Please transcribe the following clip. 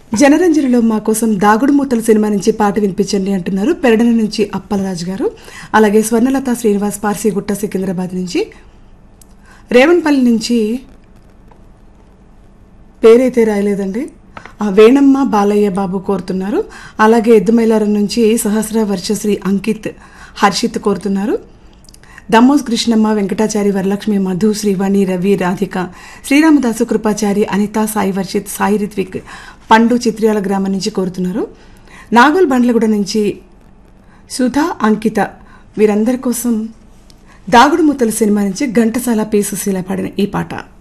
జనరంజనలో మా కోసం దాగుడు మూతల సినిమా నుంచి పాట వినిపించండి అంటున్నారు పెరడన నుంచి అప్పలరాజు గారు అలాగే స్వర్ణలత శ్రీనివాస్ పార్సీగుట్ట సికింద్రాబాద్ నుంచి రేవణపల్లి నుంచి పేరైతే రాయలేదండి ఆ వేణమ్మ బాలయ్య బాబు కోరుతున్నారు అలాగే ఎద్దుమైలారం నుంచి సహస్ర వర్షశ్రీ అంకిత్ హర్షిత్ కోరుతున్నారు దమ్మోస్ కృష్ణమ్మ వెంకటాచారి వరలక్ష్మి మధు శ్రీవాణి రవి రాధిక శ్రీరామదాసు కృపాచారి అనిత సాయి వర్షిత్ సాయి రిత్విక్ పండు చిత్రియాల గ్రామం నుంచి కోరుతున్నారు నాగోల్ బండ్లగూడ నుంచి సుధా అంకిత వీరందరి కోసం దాగుడు ముత్తల సినిమా నుంచి ఘంటసాల పి సుశీల పాడిన ఈ పాట